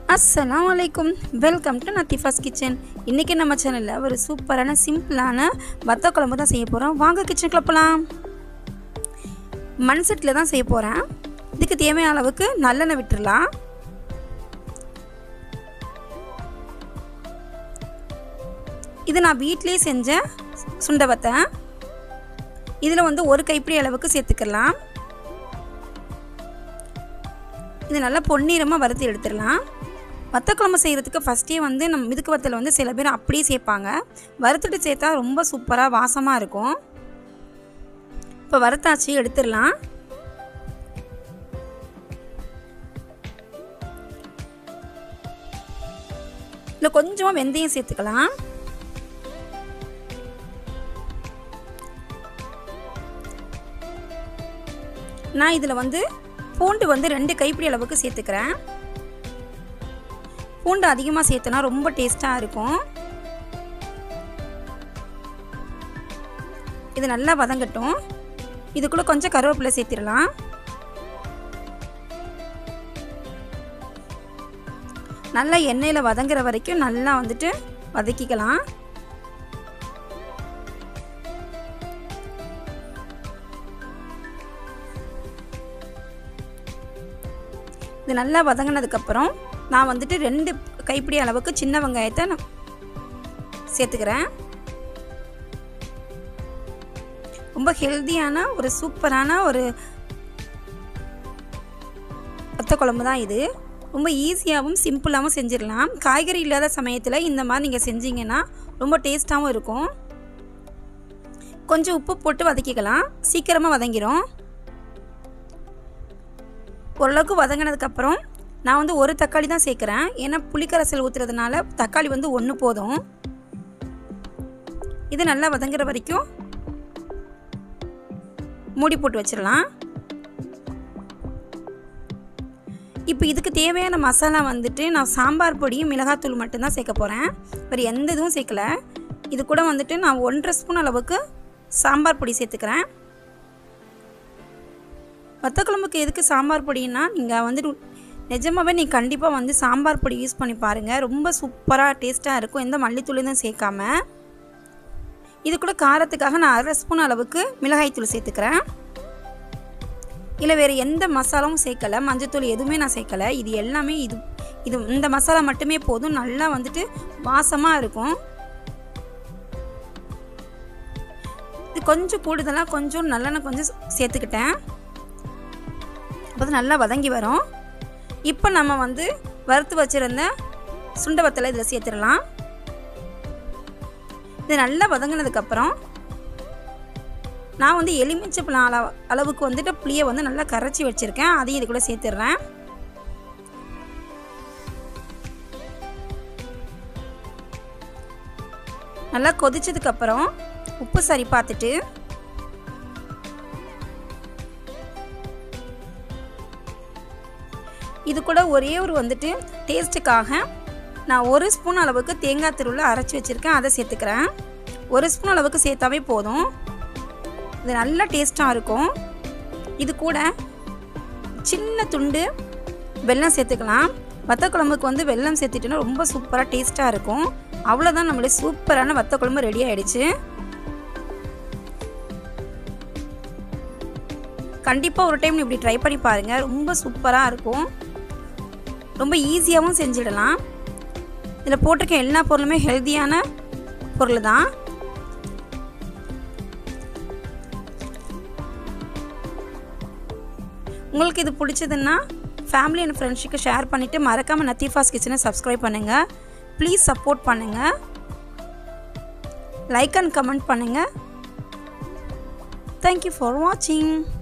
அஸ்ஸலாம் வலைக்கும் welcome to நத்திஃபாஸ் kitchen இன்றைக்கி நம்ம சேனலில் ஒரு சூப்பரான சிம்பிளான வத்த குழம்பு தான் செய்ய போகிறோம் வாங்க கிச்சனுக்குள்ள போகலாம் மண் செட்டில் தான் செய்ய போகிறேன் இதுக்கு தேவையான அளவுக்கு நல்லெண்ணெய் விட்டுறலாம் இது நான் வீட்டிலேயே செஞ்ச சுண்டை வத்தை இதில் வந்து ஒரு கைப்பிடி அளவுக்கு சேர்த்துக்கலாம் இது நல்லா பொன்னிறமாக வறுத்து எடுத்துடலாம் வத்த குழம்பு செய்கிறதுக்கு ஃபஸ்ட்டே வந்து நம்ம மிதுக்கு வத்தல் வந்து சில பேர் அப்படியே சேர்ப்பாங்க வறுத்துட்டு சேர்த்தா ரொம்ப சூப்பராக வாசமாக இருக்கும் இப்போ வறுத்தாச்சு எடுத்துடலாம் இல்லை கொஞ்சமாக வெந்தயம் சேர்த்துக்கலாம் நான் இதில் வந்து பூண்டு வந்து ரெண்டு கைப்பிடி அளவுக்கு சேர்த்துக்கிறேன் பூண்டு அதிகமாக சேர்த்தனா ரொம்ப டேஸ்ட்டாக இருக்கும் இது நல்லா வதங்கட்டும் இதுக்குள்ளே கொஞ்சம் கருவேப்பிலை சேர்த்திடலாம் நல்லா எண்ணெயில் வதங்குற வரைக்கும் நல்லா வந்துட்டு வதக்கிக்கலாம் இது நல்லா வதங்கினதுக்கப்புறம் நான் வந்துட்டு ரெண்டு கைப்பிடி அளவுக்கு சின்ன வெங்காயத்தை நான் சேர்த்துக்கிறேன் ரொம்ப ஹெல்த்தியான ஒரு சூப்பரான ஒரு வத்த குழம்பு தான் இது ரொம்ப ஈஸியாகவும் சிம்பிளாகவும் செஞ்சிடலாம் காய்கறி இல்லாத சமயத்தில் இந்த மாதிரி நீங்கள் செஞ்சீங்கன்னா ரொம்ப டேஸ்ட்டாகவும் இருக்கும் கொஞ்சம் உப்பு போட்டு வதக்கிக்கலாம் சீக்கிரமாக வதங்கிடும் ஓரளவுக்கு வதங்கினதுக்கப்புறம் நான் வந்து ஒரு தக்காளி தான் சேர்க்குறேன் ஏன்னா புளிக்கரசல் ஊற்றுறதுனால தக்காளி வந்து ஒன்று போதும் இது நல்லா வதங்குற வரைக்கும் மூடி போட்டு வச்சிடலாம் இப்போ இதுக்கு தேவையான மசாலா வந்துட்டு நான் சாம்பார் பொடியும் மிளகாத்தூள் மட்டும்தான் சேர்க்க போகிறேன் வேறு எந்த இதுவும் சேர்க்கல இது கூட வந்துட்டு நான் ஒன்றரை ஸ்பூன் அளவுக்கு சாம்பார் பொடி சேர்த்துக்கிறேன் வத்த குழம்புக்கு எதுக்கு சாம்பார் பொடின்னா நீங்கள் வந்துட்டு நிஜமாகவே நீ கண்டிப்பாக வந்து சாம்பார் பொடி யூஸ் பண்ணி பாருங்கள் ரொம்ப சூப்பராக டேஸ்ட்டாக இருக்கும் எந்த மல்லித்தூளும் சேர்க்காம இது கூட காரத்துக்காக நான் அரை ஸ்பூன் அளவுக்கு மிளகாய்த்தூள் சேர்த்துக்கிறேன் இல்லை வேறு எந்த மசாலாவும் சேர்க்கலை மஞ்சத்தூள் எதுவுமே நான் சேர்க்கலை இது எல்லாமே இது இது இந்த மசாலா மட்டுமே போதும் நல்லா வந்துட்டு வாசமாக இருக்கும் இது கொஞ்சம் கூடுதலாக கொஞ்சம் நல்லெண்ணெய் கொஞ்சம் சேர்த்துக்கிட்டேன் அப்போ நல்லா வதங்கி வரும் இப்போ நம்ம வந்து வறுத்து வச்சுருந்த சுண்டை வத்தலை இதில் சேர்த்துடலாம் இது நல்லா வதங்கினதுக்கப்புறம் நான் வந்து எலுமிச்சை பழம் அளவு அளவுக்கு வந்துட்டு புளியை வந்து நல்லா கரைச்சி வச்சுருக்கேன் அதையும் இது கூட சேர்த்துடுறேன் நல்லா கொதிச்சதுக்கப்புறம் உப்பு சரி பார்த்துட்டு இது கூட ஒரே ஒரு வந்துட்டு டேஸ்ட்டுக்காக நான் ஒரு ஸ்பூன் அளவுக்கு தேங்காய் திருவில் அரைச்சி வச்சுருக்கேன் அதை சேர்த்துக்கிறேன் ஒரு ஸ்பூன் அளவுக்கு சேர்த்தாவே போதும் இது நல்ல டேஸ்ட்டாக இருக்கும் இது கூட சின்ன துண்டு வெல்லம் சேர்த்துக்கலாம் வத்த குழம்புக்கு வந்து வெல்லம் சேர்த்துட்டோன்னா ரொம்ப சூப்பராக டேஸ்ட்டாக இருக்கும் அவ்வளோதான் நம்மளுடைய சூப்பரான வத்த குழம்பு ரெடி ஆகிடுச்சு கண்டிப்பாக ஒரு டைம் இப்படி ட்ரை பண்ணி பாருங்கள் ரொம்ப சூப்பராக இருக்கும் ரொம்ப ஈஸியாகவும் செஞ்சிடலாம் இதில் போட்டிருக்க எல்லா பொருளுமே ஹெல்த்தியான பொருள் தான் உங்களுக்கு இது பிடிச்சதுன்னா ஃபேமிலி அண்ட் ஃப்ரெண்ட்ஸுக்கு ஷேர் பண்ணிவிட்டு மறக்காமல் நத்தீஃபாஸ் கிச்சனை சப்ஸ்கிரைப் பண்ணுங்கள் ப்ளீஸ் சப்போர்ட் பண்ணுங்கள் லைக் அண்ட் கமெண்ட் பண்ணுங்கள் தேங்க்யூ ஃபார் வாட்சிங்